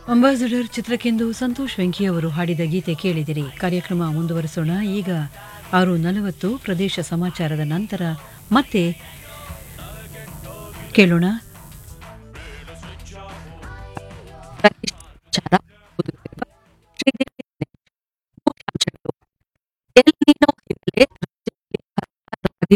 Ambassador ಚಿತ್ರಕ್ಕೆಂದು Santosh Venky ಅವರು ಹಾಡಿದ ಗೀತೆ ಕೇಳಿದಿರಿ ಕಾರ್ಯಕ್ರಮ ಮುಂದುವರಿಸೋಣ ಈಗ ಆರು ನಲವತ್ತು ಪ್ರದೇಶ ಸಮಾಚಾರದ ನಂತರ ಮತ್ತೆ ಕೇಳೋಣ ಪ್ರದೇಶ ಸಮಾಚಾರ ಓದುತ್ತಿರುವ ಶ್ರೀದೇವಿ ಗಣೇಶ್. ಮುಖ್ಯಾಂಶಗಳು. ಎಲ್ ನಿನೋ ಹಿನ್ನೆಲೆ ರಾಜ್ಯದಲ್ಲಿ ಭತ್ತವಾಗಿ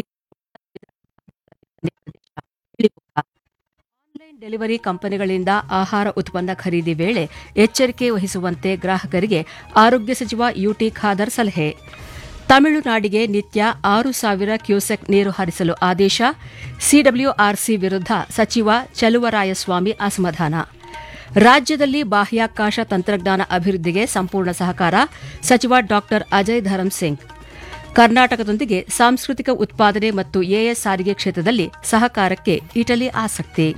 ಪ್ರದೇಶ ಇಳಿಮುಖ. ಆನ್ಲೈನ್ ಡೆಲಿವರಿ ಕಂಪನಿಗಳಿಂದ ಆಹಾರ ಉತ್ಪನ್ನ ಖರೀದಿ ವೇಳೆ ಎಚ್ಚರಿಕೆ ವಹಿಸುವಂತೆ ಗ್ರಾಹಕರಿಗೆ ಆರೋಗ್ಯ ಸಚಿವ ಯುಟಿ ಖಾದರ್ ಸಲಹೆ ತಮಿಳುನಾಡಿಗೆ ನಿತ್ಯ ಆರು ಸಾವಿರ ಕ್ಯೂಸೆಕ್ ನೀರು ಹರಿಸಲು ಆದೇಶ ಸಿಡಬ್ಲ್ಯೂಆರ್ಸಿ ವಿರುದ್ಧ ಸಚಿವ ಚಲುವರಾಯಸ್ವಾಮಿ ಅಸಮಾಧಾನ ರಾಜ್ಯದಲ್ಲಿ ಬಾಹ್ಯಾಕಾಶ ತಂತ್ರಜ್ಞಾನ ಅಭಿವೃದ್ಧಿಗೆ ಸಂಪೂರ್ಣ ಸಹಕಾರ ಸಚಿವ ಡಾ ಅಜಯ್ ಧರಂ ಸಿಂಗ್ ಕರ್ನಾಟಕದೊಂದಿಗೆ ಸಾಂಸ್ಕೃತಿಕ ಉತ್ಪಾದನೆ ಮತ್ತು ಎಎಸ್ ಸಾರಿಗೆ ಕ್ಷೇತ್ರದಲ್ಲಿ ಸಹಕಾರಕ್ಕೆ ಇಟಲಿ ಆಸಕ್ತಿ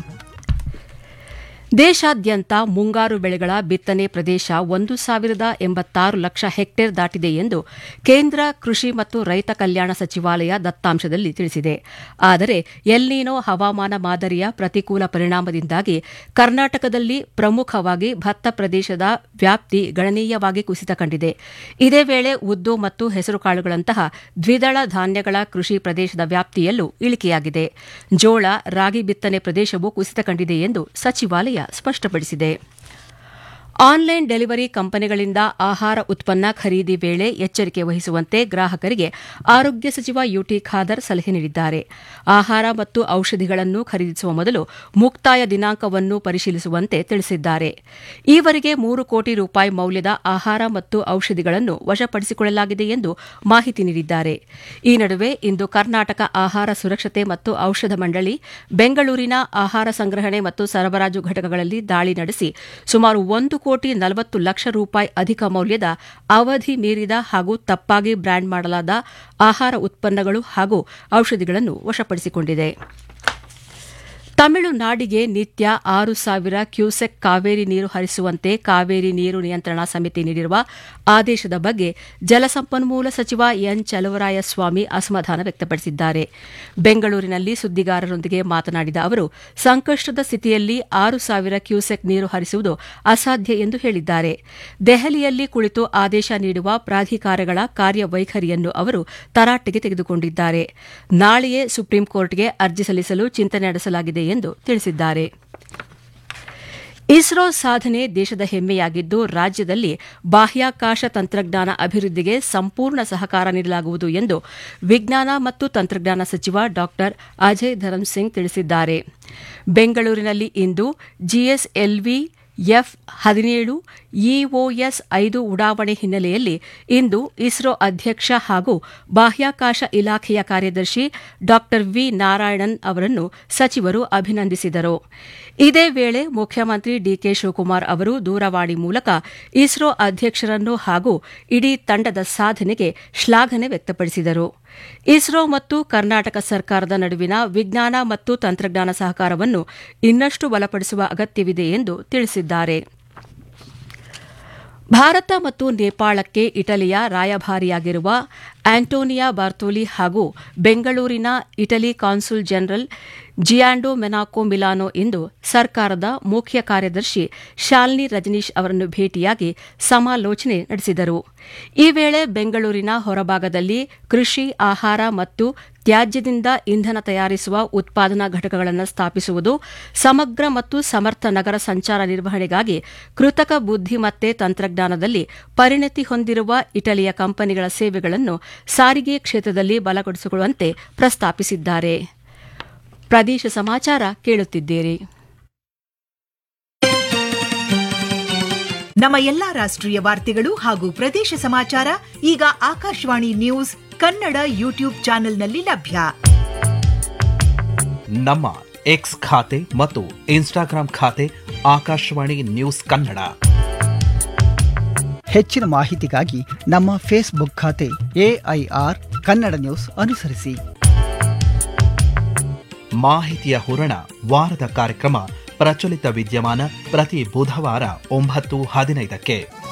ದೇಶಾದ್ಯಂತ ಮುಂಗಾರು ಬೆಳೆಗಳ ಬಿತ್ತನೆ ಪ್ರದೇಶ ಒಂದು ಸಾವಿರದ ಎಂಬತ್ತಾರು ಲಕ್ಷ ಹೆಕ್ಟೇರ್ ದಾಟಿದೆ ಎಂದು ಕೇಂದ್ರ ಕೃಷಿ ಮತ್ತು ರೈತ ಕಲ್ಯಾಣ ಸಚಿವಾಲಯ ದತ್ತಾಂಶದಲ್ಲಿ ತಿಳಿಸಿದೆ ಆದರೆ ಎಲ್ನೀನೋ ಹವಾಮಾನ ಮಾದರಿಯ ಪ್ರತಿಕೂಲ ಪರಿಣಾಮದಿಂದಾಗಿ ಕರ್ನಾಟಕದಲ್ಲಿ ಪ್ರಮುಖವಾಗಿ ಭತ್ತ ಪ್ರದೇಶದ ವ್ಯಾಪ್ತಿ ಗಣನೀಯವಾಗಿ ಕುಸಿತ ಕಂಡಿದೆ ಇದೇ ವೇಳೆ ಉದ್ದು ಮತ್ತು ಹೆಸರುಕಾಳುಗಳಂತಹ ದ್ವಿದಳ ಧಾನ್ಯಗಳ ಕೃಷಿ ಪ್ರದೇಶದ ವ್ಯಾಪ್ತಿಯಲ್ಲೂ ಇಳಿಕೆಯಾಗಿದೆ ಜೋಳ ರಾಗಿ ಬಿತ್ತನೆ ಪ್ರದೇಶವೂ ಕುಸಿತ ಕಂಡಿದೆ ಎಂದು ಸಚಿವಾಲಯ ಸ್ಪಷ್ಟಪಡಿಸಿದೆ ಆನ್ಲೈನ್ ಡೆಲಿವರಿ ಕಂಪನಿಗಳಿಂದ ಆಹಾರ ಉತ್ಪನ್ನ ಖರೀದಿ ವೇಳೆ ಎಚ್ಚರಿಕೆ ವಹಿಸುವಂತೆ ಗ್ರಾಹಕರಿಗೆ ಆರೋಗ್ಯ ಸಚಿವ ಯುಟಿ ಖಾದರ್ ಸಲಹೆ ನೀಡಿದ್ದಾರೆ ಆಹಾರ ಮತ್ತು ಔಷಧಿಗಳನ್ನು ಖರೀದಿಸುವ ಮೊದಲು ಮುಕ್ತಾಯ ದಿನಾಂಕವನ್ನು ಪರಿಶೀಲಿಸುವಂತೆ ತಿಳಿಸಿದ್ದಾರೆ ಈವರೆಗೆ ಮೂರು ಕೋಟಿ ರೂಪಾಯಿ ಮೌಲ್ಯದ ಆಹಾರ ಮತ್ತು ಔಷಧಿಗಳನ್ನು ವಶಪಡಿಸಿಕೊಳ್ಳಲಾಗಿದೆ ಎಂದು ಮಾಹಿತಿ ನೀಡಿದ್ದಾರೆ ಈ ನಡುವೆ ಇಂದು ಕರ್ನಾಟಕ ಆಹಾರ ಸುರಕ್ಷತೆ ಮತ್ತು ಔಷಧ ಮಂಡಳಿ ಬೆಂಗಳೂರಿನ ಆಹಾರ ಸಂಗ್ರಹಣೆ ಮತ್ತು ಸರಬರಾಜು ಘಟಕಗಳಲ್ಲಿ ದಾಳಿ ನಡೆಸಿ ಸುಮಾರು ಒಂದು ಕೋಟಿ ನಲವತ್ತು ಲಕ್ಷ ರೂಪಾಯಿ ಅಧಿಕ ಮೌಲ್ಯದ ಅವಧಿ ಮೀರಿದ ಹಾಗೂ ತಪ್ಪಾಗಿ ಬ್ರ್ಯಾಂಡ್ ಮಾಡಲಾದ ಆಹಾರ ಉತ್ಪನ್ನಗಳು ಹಾಗೂ ಔಷಧಿಗಳನ್ನು ವಶಪಡಿಸಿಕೊಂಡಿದೆ ತಮಿಳುನಾಡಿಗೆ ನಿತ್ಯ ಆರು ಸಾವಿರ ಕ್ಯೂಸೆಕ್ ಕಾವೇರಿ ನೀರು ಹರಿಸುವಂತೆ ಕಾವೇರಿ ನೀರು ನಿಯಂತ್ರಣಾ ಸಮಿತಿ ನೀಡಿರುವ ಆದೇಶದ ಬಗ್ಗೆ ಜಲಸಂಪನ್ಮೂಲ ಸಚಿವ ಎನ್ ಚಲುವರಾಯಸ್ವಾಮಿ ಅಸಮಾಧಾನ ವ್ಯಕ್ತಪಡಿಸಿದ್ದಾರೆ ಬೆಂಗಳೂರಿನಲ್ಲಿ ಸುದ್ದಿಗಾರರೊಂದಿಗೆ ಮಾತನಾಡಿದ ಅವರು ಸಂಕಷ್ಟದ ಸ್ಥಿತಿಯಲ್ಲಿ ಆರು ಸಾವಿರ ಕ್ಯೂಸೆಕ್ ನೀರು ಹರಿಸುವುದು ಅಸಾಧ್ಯ ಎಂದು ಹೇಳಿದ್ದಾರೆ ದೆಹಲಿಯಲ್ಲಿ ಕುಳಿತು ಆದೇಶ ನೀಡುವ ಪ್ರಾಧಿಕಾರಗಳ ಕಾರ್ಯವೈಖರಿಯನ್ನು ಅವರು ತರಾಟೆಗೆ ತೆಗೆದುಕೊಂಡಿದ್ದಾರೆ ನಾಳೆಯೇ ಸುಪ್ರೀಂ ಕೋರ್ಟ್ಗೆ ಅರ್ಜಿ ಸಲ್ಲಿಸಲು ಚಿಂತನೆ ನಡೆಸಲಾಗಿದೆ ಎಂದು ತಿಳಿಸಿದ್ದಾರೆ ಇಸ್ರೋ ಸಾಧನೆ ದೇಶದ ಹೆಮ್ಮೆಯಾಗಿದ್ದು ರಾಜ್ಯದಲ್ಲಿ ಬಾಹ್ಯಾಕಾಶ ತಂತ್ರಜ್ಞಾನ ಅಭಿವೃದ್ಧಿಗೆ ಸಂಪೂರ್ಣ ಸಹಕಾರ ನೀಡಲಾಗುವುದು ಎಂದು ವಿಜ್ಞಾನ ಮತ್ತು ತಂತ್ರಜ್ಞಾನ ಸಚಿವ ಡಾ ಅಜಯ್ ಧರಂ ಸಿಂಗ್ ತಿಳಿಸಿದ್ದಾರೆ ಬೆಂಗಳೂರಿನಲ್ಲಿ ಇಂದು ಜಿಎಸ್ಎಲ್ವಿ ಎಫ್ ಹದಿನೇಳು ಇಒಎಸ್ ಐದು ಉಡಾವಣೆ ಹಿನ್ನೆಲೆಯಲ್ಲಿ ಇಂದು ಇಸ್ರೋ ಅಧ್ಯಕ್ಷ ಹಾಗೂ ಬಾಹ್ಯಾಕಾಶ ಇಲಾಖೆಯ ಕಾರ್ಯದರ್ಶಿ ಡಾ ವಿ ನಾರಾಯಣನ್ ಅವರನ್ನು ಸಚಿವರು ಅಭಿನಂದಿಸಿದರು ಇದೇ ವೇಳೆ ಮುಖ್ಯಮಂತ್ರಿ ಡಿಕೆ ಶಿವಕುಮಾರ್ ಅವರು ದೂರವಾಣಿ ಮೂಲಕ ಇಸ್ರೋ ಅಧ್ಯಕ್ಷರನ್ನು ಹಾಗೂ ಇಡೀ ತಂಡದ ಸಾಧನೆಗೆ ಶ್ಲಾಘನೆ ವ್ಯಕ್ತಪಡಿಸಿದರು ಇಸ್ರೋ ಮತ್ತು ಕರ್ನಾಟಕ ಸರ್ಕಾರದ ನಡುವಿನ ವಿಜ್ಞಾನ ಮತ್ತು ತಂತ್ರಜ್ಞಾನ ಸಹಕಾರವನ್ನು ಇನ್ನಷ್ಟು ಬಲಪಡಿಸುವ ಅಗತ್ಯವಿದೆ ಎಂದು ತಿಳಿಸಿದ್ದಾರೆ ಭಾರತ ಮತ್ತು ನೇಪಾಳಕ್ಕೆ ಇಟಲಿಯ ರಾಯಭಾರಿಯಾಗಿರುವ ಆಂಟೋನಿಯಾ ಬಾರ್ತೋಲಿ ಹಾಗೂ ಬೆಂಗಳೂರಿನ Italy consul general Giando Menaco Milano ಇಂದು ಸರ್ಕಾರದ ಮುಖ್ಯ ಕಾರ್ಯದರ್ಶಿ ಶಾಲಿನಿ ರಜನೀಶ್ ಅವರನ್ನು ಭೇಟಿಯಾಗಿ ಸಮಾಲೋಚನೆ ನಡೆಸಿದರು ಈ ವೇಳೆ ಬೆಂಗಳೂರಿನ ಹೊರಭಾಗದಲ್ಲಿ ಕೃಷಿ ಆಹಾರ ಮತ್ತು ತ್ಯಾಜ್ಯದಿಂದ ಇಂಧನ ತಯಾರಿಸುವ ಉತ್ಪಾದನಾ ಘಟಕಗಳನ್ನು ಸ್ಥಾಪಿಸುವುದು ಸಮಗ್ರ ಮತ್ತು ಸಮರ್ಥ ನಗರ ಸಂಚಾರ ನಿರ್ವಹಣೆಗಾಗಿ ಕೃತಕ ಬುದ್ದಿಮತ್ತೆ ತಂತ್ರಜ್ಞಾನದಲ್ಲಿ ಪರಿಣತಿ ಹೊಂದಿರುವ ಇಟಲಿಯ ಕಂಪನಿಗಳ ಸೇವೆಗಳನ್ನು ಸಾರಿಗೆ ಕ್ಷೇತ್ರದಲ್ಲಿ ಬಲಗೊಳಿಸಿಕೊಳ್ಳುವಂತೆ ಪ್ರಸ್ತಾಪಿಸಿದ್ದಾರೆ ಪ್ರದೇಶ ಸಮಾಚಾರ ಕೇಳುತ್ತಿದ್ದೀರಿ ನಮ್ಮ ಎಲ್ಲಾ ರಾಷ್ಟ್ರೀಯ ವಾರ್ತೆಗಳು ಹಾಗೂ ಪ್ರದೇಶ ಸಮಾಚಾರ ಈಗ ಆಕಾಶವಾಣಿ ನ್ಯೂಸ್ ಕನ್ನಡ ಯೂಟ್ಯೂಬ್ ಚಾನೆಲ್ನಲ್ಲಿ ಲಭ್ಯ ನಮ್ಮ ಎಕ್ಸ್ ಖಾತೆ ಮತ್ತು ಇನ್ಸ್ಟಾಗ್ರಾಂ ಖಾತೆ ಆಕಾಶವಾಣಿ ನ್ಯೂಸ್ ಕನ್ನಡ ಹೆಚ್ಚಿನ ಮಾಹಿತಿಗಾಗಿ ನಮ್ಮ ಫೇಸ್ಬುಕ್ ಖಾತೆ ಎಐಆರ್ ಕನ್ನಡ ನ್ಯೂಸ್ ಅನುಸರಿಸಿ ಮಾಹಿತಿಯ ಹೂರಣ ವಾರದ ಕಾರ್ಯಕ್ರಮ ಪ್ರಚಲಿತ ವಿದ್ಯಮಾನ ಪ್ರತಿ ಬುಧವಾರ ಒಂಬತ್ತು ಹದಿನೈದಕ್ಕೆ